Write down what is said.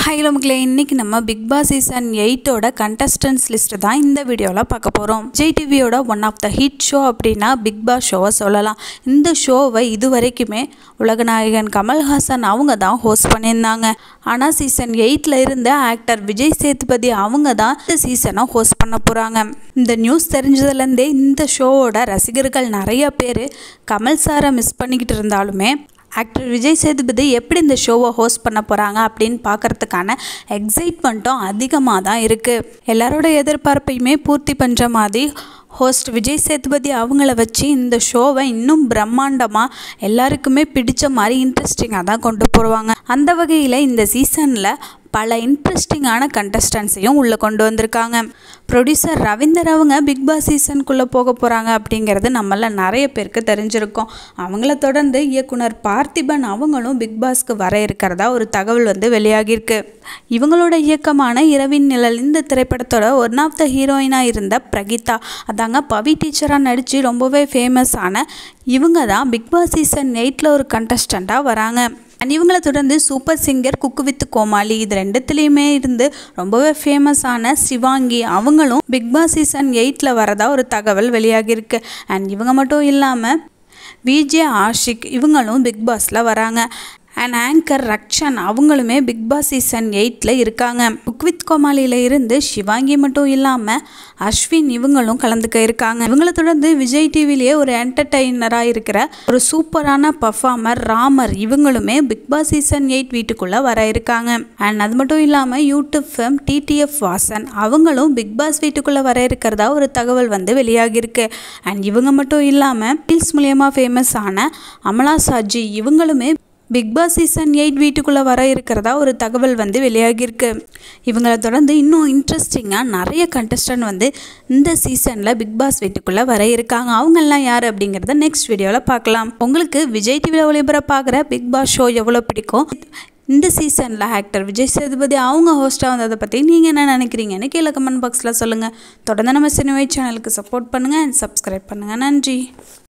hello மக்களே இன்னைக்கு நம்ம பிக் பாஸ் சீசன் எயிட்டோட கண்டஸ்டன்ஸ் லிஸ்ட் தான் இந்த வீடியோவில் பார்க்க போகிறோம் விஜய் டிவியோட one of the hit show அப்படின்னா பிக் பாஸ் ஷோவை சொல்லலாம் இந்த ஷோவை இது வரைக்குமே உலகநாயகன் கமல்ஹாசன் அவங்க தான் ஹோஸ்ட் பண்ணியிருந்தாங்க ஆனால் சீசன் எயிட்டில் இருந்த ஆக்டர் விஜய் சேதுபதி அவங்க தான் இந்த சீசனை ஹோஸ்ட் பண்ண போகிறாங்க இந்த நியூஸ் தெரிஞ்சதுலேருந்தே இந்த ஷோவோட ரசிகர்கள் நிறைய பேர் கமல் சாரை மிஸ் பண்ணிக்கிட்டு இருந்தாலுமே ஆக்டர் விஜய் சேதுபதி எப்படி இந்த ஷோவை ஹோஸ்ட் பண்ண போகிறாங்க அப்படின்னு பார்க்கறதுக்கான எக்ஸைட்மெண்ட்டும் அதிகமாக தான் இருக்குது எல்லாரோட எதிர்பார்ப்பையுமே பூர்த்தி பண்ணுற மாதிரி ஹோஸ்ட் விஜய் சேதுபதி அவங்கள வச்சு இந்த ஷோவை இன்னும் பிரம்மாண்டமாக எல்லாருக்குமே பிடிச்ச மாதிரி இன்ட்ரெஸ்டிங்காக தான் கொண்டு போடுவாங்க அந்த வகையில் இந்த சீசனில் பல இன்ட்ரெஸ்டிங்கான கண்டஸ்டன்ஸையும் உள்ளே கொண்டு வந்திருக்காங்க ப்ரொடியூசர் ரவீந்தர் அவங்க பிக் பாஸ் சீசனுக்குள்ளே போக போகிறாங்க அப்படிங்கிறது நம்மள நிறைய பேருக்கு தெரிஞ்சிருக்கும் அவங்கள தொடர்ந்து இயக்குனர் பார்த்திபன் அவங்களும் பிக் பாஸ்க்கு வர இருக்கிறதா ஒரு தகவல் வந்து வெளியாகியிருக்கு இவங்களோட இயக்கமான இரவின் நிழல் இந்த திரைப்படத்தோட ஒன் ஆஃப் த ஹீரோயினாக இருந்த பிரகிதா அதாங்க பவி டீச்சராக நடித்து ரொம்பவே ஃபேமஸான இவங்க தான் பிக் பாஸ் சீசன் எயிட்டில் ஒரு கண்டஸ்டண்ட்டாக வராங்க அண்ட் இவங்களை தொடர்ந்து Super Singer Cook with Comali இது ரெண்டுத்துலேயுமே இருந்து ரொம்பவே ஃபேமஸான சிவாங்கி அவங்களும் பிக் பாஸ் சீசன் எயிட்டில் வரதா ஒரு தகவல் வெளியாகியிருக்கு அண்ட் இவங்க மட்டும் இல்லாமல் விஜே ஆஷிக் இவங்களும் பிக் பாஸில் வராங்க அண்ட் ஆங்கர் ரக்ஷன் அவங்களுமே பிக் பாஸ் சீசன் எயிட்டில் இருக்காங்க குக் வித் கோமாளியில் இருந்து சிவாங்கி மட்டும் இல்லாமல் அஸ்வின் இவங்களும் கலந்துக்க இருக்காங்க இவங்களை தொடர்ந்து விஜய் டிவிலேயே ஒரு என்டர்டெய்னராக இருக்கிற ஒரு சூப்பரான பர்ஃபார்மர் ராமர் இவங்களுமே பிக் பாஸ் சீசன் எயிட் வீட்டுக்குள்ளே வர இருக்காங்க அண்ட் அது மட்டும் இல்லாமல் யூடியூப் ஃபேம் டிடிஎஃப் வாசன் அவங்களும் பிக் பாஸ் வீட்டுக்குள்ளே வர இருக்கிறதா ஒரு தகவல் வந்து வெளியாகியிருக்கு அண்ட் இவங்க மட்டும் இல்லாமல் ரீல்ஸ் மூலியமாக ஃபேமஸ் ஆன அமலா சாஜி இவங்களுமே பிக் பாஸ் சீசன் எயிட் வீட்டுக்குள்ளே வர இருக்கிறதா ஒரு தகவல் வந்து வெளியாகியிருக்கு இவங்களை தொடர்ந்து இன்னும் இன்ட்ரெஸ்டிங்காக நிறைய கண்டஸ்டன்ட் வந்து இந்த சீசனில் பிக் பாஸ் வீட்டுக்குள்ளே வர இருக்காங்க அவங்கெல்லாம் யார் அப்படிங்கிறத நெக்ஸ்ட் வீடியோவில் பார்க்கலாம் உங்களுக்கு விஜய் டிவியில் ஒளிபரப்பாகிற பிக் பாஸ் ஷோ எவ்வளோ பிடிக்கும் இந்த சீசனில் ஆக்டர் விஜய் சேதுபதி அவங்க ஹோஸ்ட்டாக வந்ததை பற்றி நீங்கள் என்ன நினைக்கிறீங்கன்னு கீழே கமெண்ட் பாக்ஸில் சொல்லுங்கள் தொடர்ந்து நம்ம சினிமை சேனலுக்கு சப்போர்ட் பண்ணுங்கள் அண்ட் சப்ஸ்கிரைப் பண்ணுங்கள் நன்றி